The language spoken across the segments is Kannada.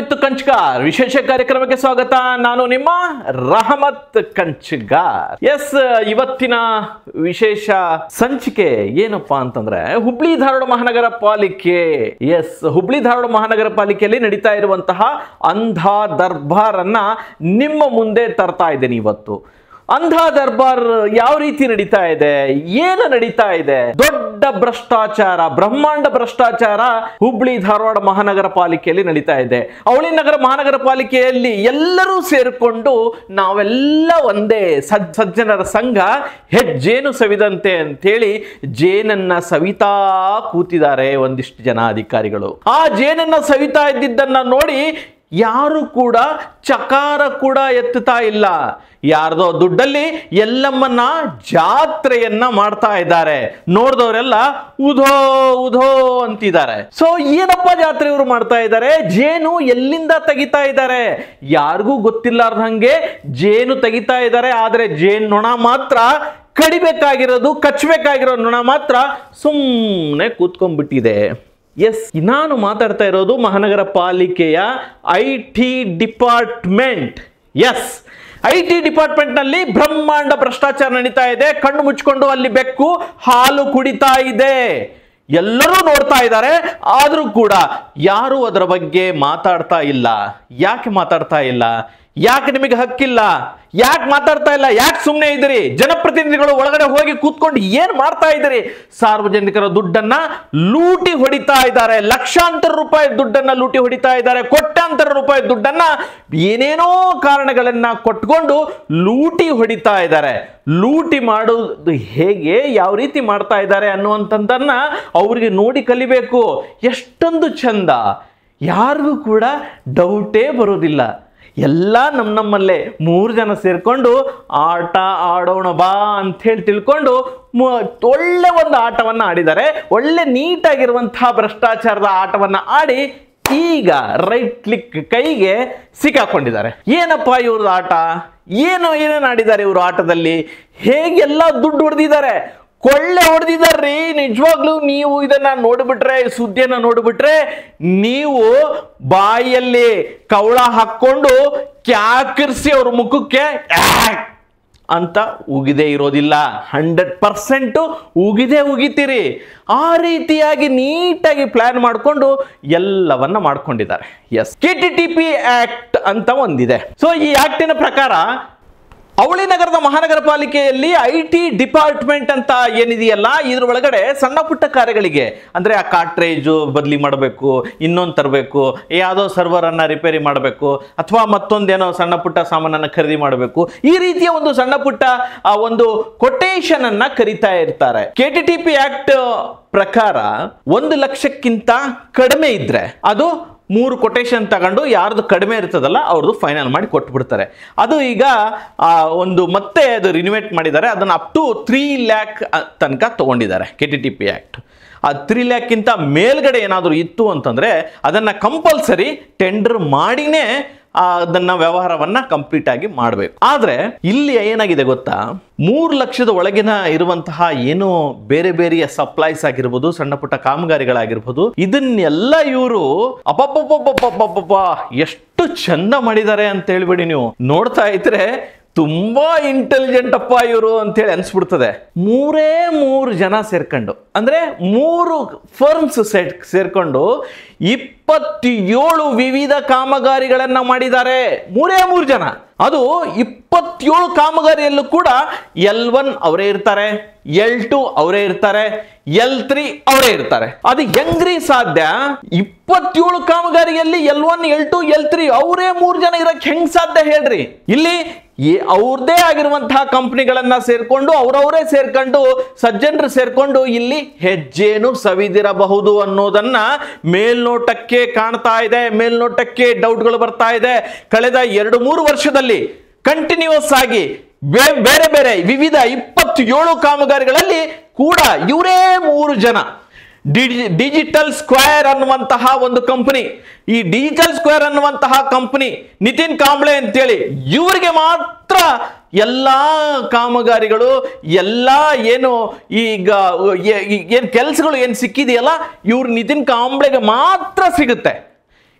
ವಿತ್ ಕಂಚ್ಕಾರ್ ವಿಶೇಷ ಕಾರ್ಯಕ್ರಮಕ್ಕೆ ಸ್ವಾಗತ ನಾನು ನಿಮ್ಮ ರಹಮತ್ ಕಂಚ್ಗಾರ್ ಎಸ್ ಇವತ್ತಿನ ವಿಶೇಷ ಸಂಚಿಕೆ ಏನಪ್ಪಾ ಅಂತಂದ್ರೆ ಹುಬ್ಳಿ ಧಾರವಾಡ ಮಹಾನಗರ ಪಾಲಿಕೆ ಎಸ್ ಹುಬ್ಳಿ ಧಾರವಾಡ ಮಹಾನಗರ ಪಾಲಿಕೆಯಲ್ಲಿ ನಡೀತಾ ಇರುವಂತಹ ಅಂಧ ದರ್ಬಾರ್ ಅನ್ನ ನಿಮ್ಮ ಮುಂದೆ ತರ್ತಾ ಇದ್ದೇನೆ ಇವತ್ತು ಅಂಧ ದರ್ಬಾರ್ ಯಾವ ರೀತಿ ನಡೀತಾ ಇದೆ ಏನು ನಡೀತಾ ಇದೆ ದೊಡ್ಡ ಭ್ರಷ್ಟಾಚಾರ ಬ್ರಹ್ಮಾಂಡ ಭ್ರಷ್ಟಾಚಾರ ಹುಬ್ಳಿ ಧಾರವಾಡ ಮಹಾನಗರ ಪಾಲಿಕೆಯಲ್ಲಿ ನಡೀತಾ ಇದೆ ಅವಳಿ ನಗರ ಮಹಾನಗರ ಪಾಲಿಕೆಯಲ್ಲಿ ಎಲ್ಲರೂ ಸೇರಿಕೊಂಡು ನಾವೆಲ್ಲ ಒಂದೇ ಸಜ್ ಸಜ್ಜನರ ಸಂಘ ಹೆಜ್ಜೇನು ಸವಿದಂತೆ ಅಂತೇಳಿ ಜೇನನ್ನ ಸವಿತಾ ಕೂತಿದ್ದಾರೆ ಒಂದಿಷ್ಟು ಜನ ಅಧಿಕಾರಿಗಳು ಆ ಜೇನನ್ನ ಸವಿತಾ ಇದ್ದಿದ್ದನ್ನ ನೋಡಿ ಯಾರು ಕೂಡ ಚಕಾರ ಕೂಡ ಎತ್ತುತ್ತಾ ಇಲ್ಲ ಯಾರ್ದೋ ದುಡ್ಡಲ್ಲಿ ಎಲ್ಲಮ್ಮನ ಜಾತ್ರೆಯನ್ನ ಮಾಡ್ತಾ ಇದ್ದಾರೆ ನೋಡ್ದವರೆಲ್ಲ ಉಧೋ ಉಧೋ ಅಂತಿದ್ದಾರೆ ಸೊ ಏನಪ್ಪ ಜಾತ್ರೆ ಇವರು ಮಾಡ್ತಾ ಇದ್ದಾರೆ ಜೇನು ಎಲ್ಲಿಂದ ತೆಗಿತಾ ಇದ್ದಾರೆ ಯಾರಿಗೂ ಗೊತ್ತಿಲ್ಲಾರ್ದಂಗೆ ಜೇನು ತೆಗಿತಾ ಇದ್ದಾರೆ ಆದ್ರೆ ಜೇನು ನೊಣ ಮಾತ್ರ ಕಡಿಬೇಕಾಗಿರೋದು ಕಚ್ಚಬೇಕಾಗಿರೋ ನೊಣ ಮಾತ್ರ ಸುಮ್ಮನೆ ಕೂತ್ಕೊಂಡ್ಬಿಟ್ಟಿದೆ ಎಸ್ ನಾನು ಮಾತಾಡ್ತಾ ಇರೋದು ಮಹಾನಗರ ಪಾಲಿಕೆಯ I T department S I T ಡಿಪಾರ್ಟ್ಮೆಂಟ್ನಲ್ಲಿ ಬ್ರಹ್ಮಾಂಡ ಭ್ರಷ್ಟಾಚಾರ ನಡೀತಾ ಇದೆ ಕಣ್ಣು ಮುಚ್ಕೊಂಡು ಅಲ್ಲಿ ಬೆಕ್ಕು ಹಾಲು ಕುಡಿತಾ ಇದೆ ಎಲ್ಲರೂ ನೋಡ್ತಾ ಇದ್ದಾರೆ ಆದರೂ ಕೂಡ ಯಾರು ಅದರ ಬಗ್ಗೆ ಮಾತಾಡ್ತಾ ಇಲ್ಲ ಯಾಕೆ ಮಾತಾಡ್ತಾ ಇಲ್ಲ ಯಾಕೆ ನಿಮಗೆ ಹಕ್ಕಿಲ್ಲ ಯಾಕೆ ಮಾತಾಡ್ತಾ ಇಲ್ಲ ಯಾಕೆ ಸುಮ್ಮನೆ ಇದ್ದೀರಿ ಜನಪ್ರತಿನಿಧಿಗಳು ಒಳಗಡೆ ಹೋಗಿ ಕೂತ್ಕೊಂಡು ಏನ್ ಮಾಡ್ತಾ ಇದ್ದೀರಿ ಸಾರ್ವಜನಿಕರ ದುಡ್ಡನ್ನ ಲೂಟಿ ಹೊಡಿತಾ ಇದ್ದಾರೆ ಲಕ್ಷಾಂತರ ರೂಪಾಯಿ ದುಡ್ಡನ್ನ ಲೂಟಿ ಹೊಡಿತಾ ಇದ್ದಾರೆ ಕೋಟ್ಯಾಂತರ ರೂಪಾಯಿ ದುಡ್ಡನ್ನ ಏನೇನೋ ಕಾರಣಗಳನ್ನ ಕೊಟ್ಕೊಂಡು ಲೂಟಿ ಹೊಡಿತಾ ಇದ್ದಾರೆ ಲೂಟಿ ಮಾಡೋದು ಹೇಗೆ ಯಾವ ರೀತಿ ಮಾಡ್ತಾ ಇದ್ದಾರೆ ಅನ್ನುವಂಥದ್ದನ್ನ ಅವ್ರಿಗೆ ನೋಡಿ ಕಲಿಬೇಕು ಎಷ್ಟೊಂದು ಚಂದ ಯಾರಿಗೂ ಕೂಡ ಡೌಟೇ ಬರೋದಿಲ್ಲ ಎಲ್ಲ ನಮ್ಮ ನಮ್ಮಲ್ಲೇ ಮೂರು ಜನ ಸೇರ್ಕೊಂಡು ಆಟ ಆಡೋಣ ಬಾ ಅಂತ ಹೇಳಿ ತಿಳ್ಕೊಂಡು ಮು- ಒಳ್ಳೆ ಒಂದು ಆಟವನ್ನು ಆಡಿದ್ದಾರೆ ಒಳ್ಳೆ ನೀಟಾಗಿರುವಂತಹ ಭ್ರಷ್ಟಾಚಾರದ ಆಟವನ್ನು ಆಡಿ ಈಗ ರೈಟ್ ಕ್ಲಿಕ್ ಕೈಗೆ ಸಿಕ್ಕಾಕೊಂಡಿದ್ದಾರೆ ಏನಪ್ಪ ಇವ್ರದ್ದು ಆಟ ಏನು ಏನೇನು ಆಡಿದ್ದಾರೆ ಇವರು ಆಟದಲ್ಲಿ ಹೇಗೆಲ್ಲ ದುಡ್ಡು ಹೊಡೆದಿದ್ದಾರೆ ಕೊಳ್ಳೆ ಹೊಡೆದಿದ್ದಾರ್ರಿ ನಿಜವಾಗ್ಲೂ ನೀವು ಇದನ್ನ ನೋಡಿಬಿಟ್ರೆ ಈ ಸುದ್ದಿಯನ್ನ ನೋಡಿಬಿಟ್ರೆ ನೀವು ಬಾಯಲ್ಲಿ ಕವಳ ಹಾಕ್ಕೊಂಡು ಕ್ಯಾಕಿರ್ಸಿ ಅವ್ರ ಮುಖಕ್ಕೆ ಆಕ್ ಅಂತ ಉಗಿದೇ ಇರೋದಿಲ್ಲ ಹಂಡ್ರೆಡ್ ಪರ್ಸೆಂಟು ಉಗಿದೇ ಉಗಿತೀರಿ ಆ ರೀತಿಯಾಗಿ ನೀಟಾಗಿ ಪ್ಲಾನ್ ಮಾಡಿಕೊಂಡು ಎಲ್ಲವನ್ನ ಮಾಡ್ಕೊಂಡಿದ್ದಾರೆ S K T T P act ಅಂತ ಒಂದಿದೆ ಸೊ ಈ ಆಕ್ಟಿನ ಪ್ರಕಾರ ಅವಳಿ ನಗರದ ಮಹಾನಗರ ಪಾಲಿಕೆಯಲ್ಲಿ ಐ ಟಿ ಡಿಪಾರ್ಟ್ಮೆಂಟ್ ಅಂತ ಏನಿದೆಯಲ್ಲ ಇದ್ರ ಒಳಗಡೆ ಸಣ್ಣ ಪುಟ್ಟ ಕಾರ್ಯಗಳಿಗೆ ಅಂದ್ರೆ ಆ ಕಾಟ್ರೇಜು ಬದಲಿ ಮಾಡಬೇಕು ಇನ್ನೊಂದು ತರಬೇಕು ಯಾವುದೋ ಸರ್ವರ್ ಅನ್ನ ರಿಪೇರಿ ಮಾಡಬೇಕು ಅಥವಾ ಮತ್ತೊಂದೇನೋ ಸಣ್ಣ ಪುಟ್ಟ ಸಾಮಾನನ್ನ ಖರೀದಿ ಮಾಡಬೇಕು ಈ ರೀತಿಯ ಒಂದು ಸಣ್ಣ ಪುಟ್ಟ ಆ, ಒಂದು ಕೊಟೇಶನ್ ಅನ್ನ ಕರಿತಾ ಇರ್ತಾರೆ K T T P act ಪ್ರಕಾರ ಒಂದು ಲಕ್ಷಕ್ಕಿಂತ ಕಡಿಮೆ ಇದ್ರೆ ಅದು ಮೂರು ಕೊಟೇಶನ್ ತಗೊಂಡು ಯಾರ್ದು ಕಡಿಮೆ ಇರ್ತದಲ್ಲ ಅವ್ರದ್ದು ಫೈನಲ್ ಮಾಡಿ ಕೊಟ್ಬಿಡ್ತಾರೆ ಅದು ಈಗ ಆ, ಒಂದು ಮತ್ತೆ ಅದು ರಿನಿವೇಟ್ ಮಾಡಿದ್ದಾರೆ ಅದನ್ನು ಅಪ್ ಟು ತ್ರೀ ಲ್ಯಾಕ್ ತನಕ ತಗೊಂಡಿದ್ದಾರೆ K T T P act ಆ ತ್ರೀ ಲ್ಯಾಕ್ಕಿಂತ ಮೇಲ್ಗಡೆ ಏನಾದರೂ ಇತ್ತು ಅಂತಂದರೆ ಅದನ್ನು ಕಂಪಲ್ಸರಿ ಟೆಂಡರ್ ಮಾಡಿನೇ ಆ, ಅದನ್ನ ವ್ಯವಹಾರವನ್ನ ಕಂಪ್ಲೀಟ್ ಆಗಿ ಮಾಡಬೇಕು ಆದ್ರೆ ಇಲ್ಲಿ ಏನಾಗಿದೆ ಗೊತ್ತಾ ಮೂರು ಲಕ್ಷದ ಒಳಗಿನ ಇರುವಂತಹ ಏನು ಬೇರೆ ಬೇರೆಯ ಸಪ್ಲೈಸ್ ಆಗಿರ್ಬೋದು ಸಣ್ಣ ಪುಟ್ಟ ಕಾಮಗಾರಿಗಳಾಗಿರ್ಬೋದು ಇದನ್ನೆಲ್ಲ ಇವರು ಅಪಪ್ಪ ಎಷ್ಟು ಚಂದ ಮಾಡಿದ್ದಾರೆ ಅಂತ ಹೇಳ್ಬಿಡಿ ನೀವು ನೋಡ್ತಾ ಇದ್ರೆ ತುಂಬಾ ಇಂಟೆಲಿಜೆಂಟ್ ಅಪ್ಪ ಇವರು ಅಂತೇಳಿ ಅನ್ಸ್ಬಿಡ್ತದೆ ಮೂರೇ ಮೂರು ಜನ ಸೇರ್ಕೊಂಡು ಅಂದ್ರೆ ಮೂರು ಫರ್ಮ್ಸ್ ಸೆಟ್ ಸೇರ್ಕೊಂಡು ಇಪ್ಪತ್ತೇಳು ವಿವಿಧ ಕಾಮಗಾರಿಗಳನ್ನ ಮಾಡಿದ್ದಾರೆ ಮೂರೇ ಮೂರು ಜನ ಅದು ಇಪ್ಪತ್ತೇಳು ಕಾಮಗಾರಿಯಲ್ಲೂ ಕೂಡ ಎಲ್ ಒನ್ ಅವರೇ ಇರ್ತಾರೆ ಎಲ್ ಟು ಅವರೇ ಇರ್ತಾರೆ ಎಲ್ ತ್ರೀ ಅವರೇ ಇರ್ತಾರೆ ಅದು ಹೆಂಗ್ರಿ ಸಾಧ್ಯ ಇಪ್ಪತ್ತೇಳು ಕಾಮಗಾರಿಯಲ್ಲಿ L one L two L three ಅವರೇ ಮೂರು ಜನ ಇರಕ್ ಹೆಂಗ್ ಸಾಧ್ಯ ಹೇಳ್ರಿ ಇಲ್ಲಿ ಈ- ಅವ್ರದ್ದೇ ಆಗಿರುವಂತಹ ಕಂಪ್ನಿಗಳನ್ನ ಸೇರ್ಕೊಂಡು ಅವರವರೇ ಸೇರ್ಕೊಂಡು ಸಜ್ಜನರು ಸೇರ್ಕೊಂಡು ಇಲ್ಲಿ ಹೆಜ್ಜೇನು ಸವಿದಿರಬಹುದು ಅನ್ನೋದನ್ನ ಮೇಲ್ನೋಟಕ್ಕೆ ಕಾಣ್ತಾ ಇದೆ ಮೇಲ್ನೋಟಕ್ಕೆ ಡೌಟ್ಗಳು ಬರ್ತಾ ಇದೆ ಕಳೆದ ಎರಡು ಮೂರು ವರ್ಷದಲ್ಲಿ ಕಂಟಿನ್ಯೂಸ್ ಆಗಿ ಬೇ- ಬೇರೆ ಬೇರೆ ವಿವಿಧ ಇಪ್ಪತ್ತೇಳು ಕಾಮಗಾರಿಗಳಲ್ಲಿ ಕೂಡ ಇವರೇ ಮೂರು ಜನ ಡಿಜಿ ಡಿಜಿಟಲ್ ಸ್ಕ್ವೇರ್ ಅನ್ನುವಂತಹ ಒಂದು ಕಂಪನಿ ಈ ಡಿಜಿಟಲ್ ಸ್ಕ್ವೇರ್ ಅನ್ನುವಂತಹ ಕಂಪನಿ ನಿತಿನ್ ಕಾಂಬ್ಳೆ ಅಂತೇಳಿ ಇವರಿಗೆ ಮಾತ್ರ ಎಲ್ಲ ಕಾಮಗಾರಿಗಳು ಎಲ್ಲ ಏನು ಈಗ ಏನು ಕೆಲಸಗಳು ಏನು ಸಿಕ್ಕಿದೆಯಲ್ಲ ಇವ್ರು ನಿತಿನ್ ಕಾಂಬ್ಳೆಗೆ ಮಾತ್ರ ಸಿಗುತ್ತೆ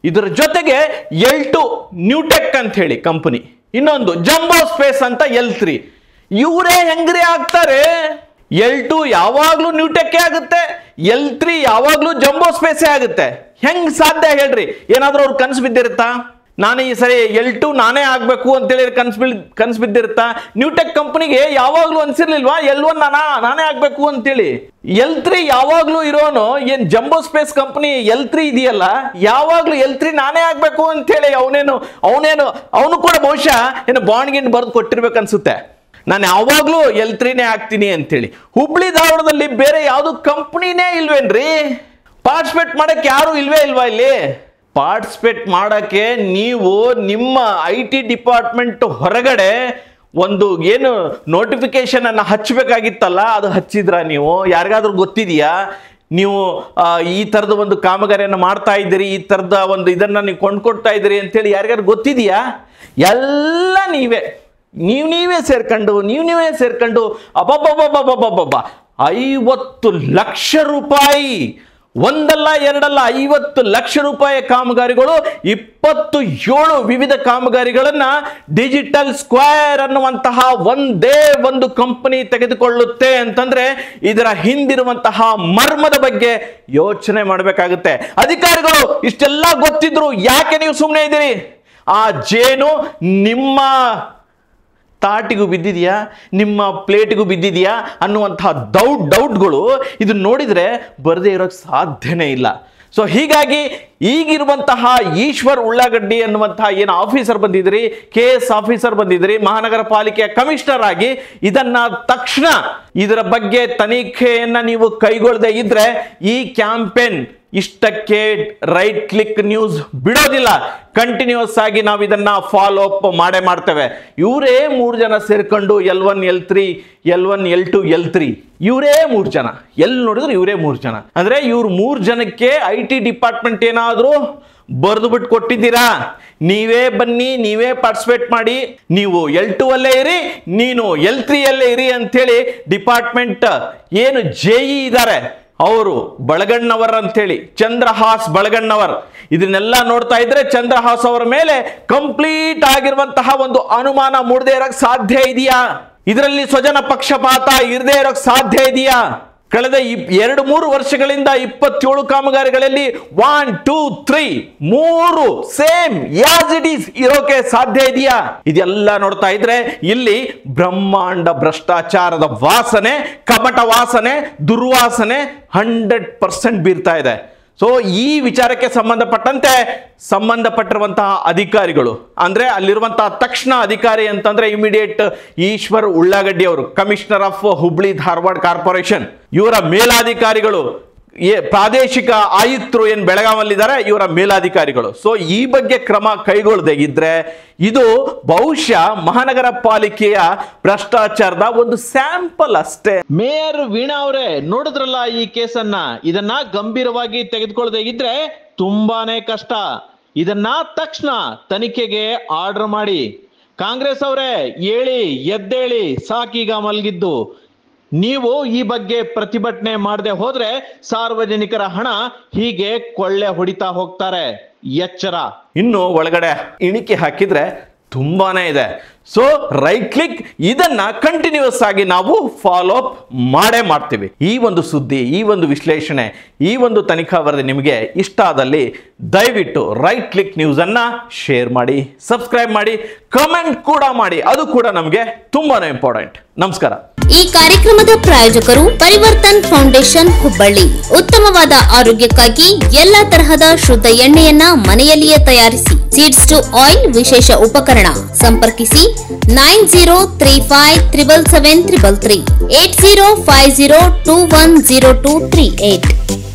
ಇದರ ಜೊತೆಗೆ ಎಲ್ ಟು ನ್ಯೂಟೆಕ್ ಅಂತ ಹೇಳಿ ಕಂಪನಿ ಇನ್ನೊಂದು ಜಂಬೋ ಸ್ಪೇಸ್ ಅಂತ ಎಲ್ ತ್ರೀ ಇವರೇ ಹೆಂಗ್ರಿ ಆಗ್ತಾರೆ ಎಲ್ ಟು ಯಾವಾಗ್ಲೂ ನ್ಯೂಟೆಕ್ ಆಗುತ್ತೆ ಎಲ್ ತ್ರೀ ಯಾವಾಗ್ಲೂ ಜಂಬೋ ಸ್ಪೇಸೇ ಆಗುತ್ತೆ ಹೆಂಗ್ ಸಾಧ್ಯ ಹೇಳ್ರಿ ಏನಾದ್ರೂ ಅವ್ರು ಕನ್ಸು ಬಿದ್ದಿರುತ್ತಾ ನಾನು ಈ ಸರಿ ಎಲ್ ಟು ನಾನೇ ಆಗ್ಬೇಕು ಅಂತೇಳಿ ಕನ್ಸ್ ಬಿಲ್ ಕನ್ಸ್ ಬಿದ್ದಿರುತ್ತಾ ನ್ಯೂಟೆಕ್ ಕಂಪನಿಗೆ ಯಾವಾಗ್ಲೂ ಅನ್ಸಿರ್ಲಿಲ್ವಾ ಎಲ್ ಒನ್ ನಾನಾ ನಾನೇ ಆಗ್ಬೇಕು ಅಂತೇಳಿ ಎಲ್ ತ್ರೀ ಯಾವಾಗ್ಲೂ ಇರೋನು ಏನ್ Jumbo Space company L three ಇದೆಯಲ್ಲ ಯಾವಾಗ್ಲೂ ಎಲ್ ತ್ರೀ ನಾನೇ ಆಗ್ಬೇಕು ಅಂತೇಳಿ ಅವನೇನು ಅವನೇನು ಅವನು ಕೂಡ ಬಹುಶಃ ಏನು ಬಾಂಡ್ ಗಿಂಡ್ ಬರೆದು ಕೊಟ್ಟಿರ್ಬೇಕು ಅನ್ಸುತ್ತೆ ನಾನು ಯಾವಾಗ್ಲೂ ಎಲ್ ತ್ರೀನೇ ಆಗ್ತೀನಿ ಅಂತೇಳಿ ಹುಬ್ಳಿ ಧಾರವಾಡದಲ್ಲಿ ಬೇರೆ ಯಾವುದು ಕಂಪ್ನಿನೇ ಇಲ್ವೇನ್ರಿ ಪಾರ್ಟಿಸಿಪೇಟ್ ಮಾಡಕ್ಕೆ ಯಾರು ಇಲ್ವೇ ಇಲ್ವಾ ಇಲ್ಲಿ ಪಾರ್ಟಿಸಿಪೇಟ್ ಮಾಡಕ್ಕೆ ನೀವು ನಿಮ್ಮ ಐ ಟಿ ಡಿಪಾರ್ಟ್ಮೆಂಟ್ ಹೊರಗಡೆ ಒಂದು ಏನು ನೋಟಿಫಿಕೇಶನ್ ಅನ್ನ ಹಚ್ಚಬೇಕಾಗಿತ್ತಲ್ಲ ಅದು ಹಚ್ಚಿದ್ರ ನೀವು ಯಾರಿಗಾದ್ರೂ ಗೊತ್ತಿದೆಯಾ ನೀವು ಆ, ಈ ಥರದ ಒಂದು ಕಾಮಗಾರಿಯನ್ನು ಮಾಡ್ತಾ ಇದ್ದೀರಿ ಈ ಥರದ ಒಂದು ಇದನ್ನ ನೀವು ಕೊಂಡ್ಕೊಡ್ತಾ ಇದ್ದೀರಿ ಅಂತೇಳಿ ಯಾರಿಗಾರು ಗೊತ್ತಿದೆಯಾ ಎಲ್ಲ ನೀವೇ ನೀವು ನೀವೇ ಸೇರ್ಕೊಂಡು ನೀವು ನೀವೇ ಸೇರ್ಕೊಂಡು ಅಬ್ಬಬ್ಬಬ್ಬಬ್ಬಬ್ಬಬ್ಬ ಐವತ್ತು ಲಕ್ಷ ರೂಪಾಯಿ ಒಂದಲ್ಲ ಎರಡಲ್ಲ ಐವತ್ತು ಲಕ್ಷ ರೂಪಾಯಿ ಕಾಮಗಾರಿಗಳು ಇಪ್ಪತ್ತು ಏಳು ವಿವಿಧ ಕಾಮಗಾರಿಗಳನ್ನ ಡಿಜಿಟಲ್ ಸ್ಕ್ವೇರ್ ಅನ್ನುವಂತಹ ಒಂದೇ ಒಂದು ಕಂಪನಿ ತೆಗೆದುಕೊಳ್ಳುತ್ತೆ ಅಂತಂದ್ರೆ ಇದರ ಹಿಂದಿರುವಂತಹ ಮರ್ಮದ ಬಗ್ಗೆ ಯೋಚನೆ ಮಾಡಬೇಕಾಗುತ್ತೆ ಅಧಿಕಾರಿಗಳು ಇಷ್ಟೆಲ್ಲ ಗೊತ್ತಿದ್ರು ಯಾಕೆ ನೀವು ಸುಮ್ಮನೆ ಇದ್ದೀರಿ ಆ ಜೇನು ನಿಮ್ಮ ತಾಟಿಗೂ ಬಿದ್ದಿದೆಯಾ ನಿಮ್ಮ ಪ್ಲೇಟಿಗೂ ಬಿದ್ದಿದೆಯಾ ಅನ್ನುವಂತಹ ಡೌಟ್ ಡೌಟ್ಗಳು ಇದು ನೋಡಿದರೆ ಬರದೇ ಇರೋಕ್ಕೆ ಸಾಧ್ಯನೇ ಇಲ್ಲ ಸೊ ಹೀಗಾಗಿ ಈಗಿರುವಂತಹ ಈಶ್ವರ್ ಉಳ್ಳಾಗಡ್ಡಿ ಅನ್ನುವಂತಹ ಏನು ಆಫೀಸರ್ ಬಂದಿದ್ರಿ ಕೆ ಎಸ್ ಆಫೀಸರ್ ಬಂದಿದ್ರಿ ಮಹಾನಗರ ಪಾಲಿಕೆಯ ಕಮಿಷನರ್ ಆಗಿ ಇದನ್ನ ತಕ್ಷಣ ಇದರ ಬಗ್ಗೆ ತನಿಖೆಯನ್ನ ನೀವು ಕೈಗೊಳ್ಳದೆ ಇದ್ರೆ ಈ ಕ್ಯಾಂಪೇನ್ ಇಷ್ಟಕ್ಕೆ ರೈಟ್ ಕ್ಲಿಕ್ ನ್ಯೂಸ್ ಬಿಡೋದಿಲ್ಲ ಕಂಟಿನ್ಯೂಸ್ ಆಗಿ ನಾವು ಇದನ್ನ ಫಾಲೋ ಅಪ್ ಮಾಡೇ ಮಾಡ್ತೇವೆ ಇವರೇ ಮೂರು ಜನ ಸೇರ್ಕೊಂಡು L one L three L one L two L three ಇವರೇ ಮೂರು ಜನ ಎಲ್ಲಿ ನೋಡಿದ್ರು ಇವರೇ ಮೂರು ಜನ ಅಂದ್ರೆ ಇವ್ರು ಮೂರು ಜನಕ್ಕೆ ಐ ಟಿ ಡಿಪಾರ್ಟ್ಮೆಂಟ್ ಏನಾದರೂ ಬರೆದು ಬಿಟ್ಟು ಕೊಟ್ಟಿದ್ದೀರಾ ನೀವೇ ಬನ್ನಿ ನೀವೇ ಪಾರ್ಟಿಸಿಪೇಟ್ ಮಾಡಿ ನೀವು ಎಲ್ ಟು ಅಲ್ಲೇ ಇರಿ ನೀನು ಎಲ್ ತ್ರೀ ಅಲ್ಲೇ ಇರಿ ಅಂತೇಳಿ ಡಿಪಾರ್ಟ್ಮೆಂಟ್ ಏನು ಜೆ ಇ ಇದ್ದಾರೆ ಅವರು ಬಳಗಣ್ಣವರ್ ಅಂತೇಳಿ ಚಂದ್ರಹಾಸ್ ಬಳಗಣ್ಣವರ್ ಇದನ್ನೆಲ್ಲ ನೋಡ್ತಾ ಇದ್ರೆ ಚಂದ್ರಹಾಸ್ ಅವರ ಮೇಲೆ ಕಂಪ್ಲೀಟ್ ಆಗಿರುವಂತಹ ಒಂದು ಅನುಮಾನ ಮೂಡದೇ ಇರಕ್ ಸಾಧ್ಯ ಇದೆಯಾ ಇದರಲ್ಲಿ ಸ್ವಜನ ಪಕ್ಷಪಾತ ಇರದೇ ಇರೋಕ್ ಸಾಧ್ಯ ಇದೆಯಾ ಕಳೆದ ಇಪ್- ಎರಡು ಮೂರು ವರ್ಷಗಳಿಂದ ಇಪ್ಪತ್ತೇಳು ಕಾಮಗಾರಿಗಳಲ್ಲಿ ಒನ್ ಟೂ ತ್ರೀ ಮೂರು ಸೇಮ್ ಯಾಸ್ ಇಟ್ ಈಸ್ ಇರೋಕೆ ಸಾಧ್ಯ ಇದೆಯಾ ಇದೆಲ್ಲ ನೋಡ್ತಾ ಇದ್ರೆ ಇಲ್ಲಿ ಬ್ರಹ್ಮಾಂಡ ಭ್ರಷ್ಟಾಚಾರದ ವಾಸನೆ ಕಪಟ ವಾಸನೆ ದುರ್ವಾಸನೆ ಹಂಡ್ರೆಡ್ ಪರ್ಸೆಂಟ್ ಬೀರ್ತಾ ಇದೆ ಸೊ ಈ ವಿಚಾರಕ್ಕೆ ಸಂಬಂಧಪಟ್ಟಂತೆ ಸಂಬಂಧಪಟ್ಟಿರುವಂತಹ ಅಧಿಕಾರಿಗಳು ಅಂದ್ರೆ ಅಲ್ಲಿರುವಂತಹ ತಕ್ಷಣ ಅಧಿಕಾರಿ ಅಂತಂದ್ರೆ ಇಮಿಡಿಯೇಟ್ ಈಶ್ವರ್ ಉಳ್ಳಾಗಡ್ಡಿ ಅವರು commissioner of Hubli Dharwad corporation ಇವರ ಮೇಲಾಧಿಕಾರಿಗಳು ಏ ಪ್ರಾದೇಶಿಕ ಆಯುಕ್ತರು ಏನು ಬೆಳಗಾವಲ್ಲಿದ್ದಾರೆ ಇವರ ಮೇಲಾಧಿಕಾರಿಗಳು ಸೊ ಈ ಬಗ್ಗೆ ಕ್ರಮ ಕೈಗೊಳ್ಳದೆ ಇದ್ರೆ ಇದು ಬಹುಶಃ ಮಹಾನಗರ ಪಾಲಿಕೆಯ ಭ್ರಷ್ಟಾಚಾರದ ಒಂದು ಸ್ಯಾಂಪಲ್ ಅಷ್ಟೇ ಮೇಯರ್ ವೀಣಾ ಅವರೇ ನೋಡಿದ್ರಲ್ಲ ಈ ಕೇಸನ್ನ ಇದನ್ನ ಗಂಭೀರವಾಗಿ ತೆಗೆದುಕೊಳ್ಳದೆ ಇದ್ರೆ ತುಂಬಾನೇ ಕಷ್ಟ ಇದನ್ನ ತಕ್ಷಣ ತನಿಖೆಗೆ ಆರ್ಡರ್ ಮಾಡಿ ಕಾಂಗ್ರೆಸ್ ಅವರೇ ಹೇಳಿ ಎದ್ದೇಳಿ ಸಾಕೀಗ ಮಲಗಿದ್ದು ನೀವು ಈ ಬಗ್ಗೆ ಪ್ರತಿಭಟನೆ ಮಾಡದೆ ಹೋದ್ರೆ ಸಾರ್ವಜನಿಕರ ಹಣ ಹೀಗೆ ಕೊಳ್ಳೆ ಹೊಡಿತಾ ಹೋಗ್ತಾರೆ ಎಚ್ಚರ ಇನ್ನು ಒಳಗಡೆ ಇಣಿಕೆ ಹಾಕಿದ್ರೆ ತುಂಬಾನೇ ಇದೆ ಸೊ ರೈಟ್ ಕ್ಲಿಕ್ ಇದನ್ನ ಕಂಟಿನ್ಯೂಸ್ ಆಗಿ ನಾವು ಫಾಲೋ ಅಪ್ ಮಾಡೇ ಮಾಡ್ತೀವಿ ಈ ಒಂದು ಸುದ್ದಿ ಈ ಒಂದು ವಿಶ್ಲೇಷಣೆ ಈ ಒಂದು ತನಿಖಾ ವರದಿ ನಿಮಗೆ ಇಷ್ಟ ಆದಲ್ಲಿ ದಯವಿಟ್ಟು ರೈಟ್ ಕ್ಲಿಕ್ ನ್ಯೂಸ್ ಅನ್ನ ಶೇರ್ ಮಾಡಿ ಸಬ್ಸ್ಕ್ರೈಬ್ ಮಾಡಿ ಕಮೆಂಟ್ ಕೂಡ ಮಾಡಿ ಅದು ಕೂಡ ನಮಗೆ ತುಂಬಾನೇ ಇಂಪಾರ್ಟೆಂಟ್ ನಮಸ್ಕಾರ ಈ ಕಾರ್ಯಕ್ರಮದ ಪ್ರಾಯೋಜಕರು ಪರಿವರ್ತನ್ ಫೌಂಡೇಶನ್ ಹುಬ್ಬಳ್ಳಿ ಉತ್ತಮವಾದ ಆರೋಗ್ಯಕ್ಕಾಗಿ ಎಲ್ಲಾ ತರಹದ ಶುದ್ಧ ಎಣ್ಣೆಯನ್ನ ಮನೆಯಲ್ಲಿಯೇ ತಯಾರಿಸಿ ಸೀಡ್ಸ್ ಟು ಆಯಿಲ್ ವಿಶೇಷ ಉಪಕರಣ ಸಂಪರ್ಕಿಸಿ nine zero three five triple seven triple three eight zero five zero two one zero two three eight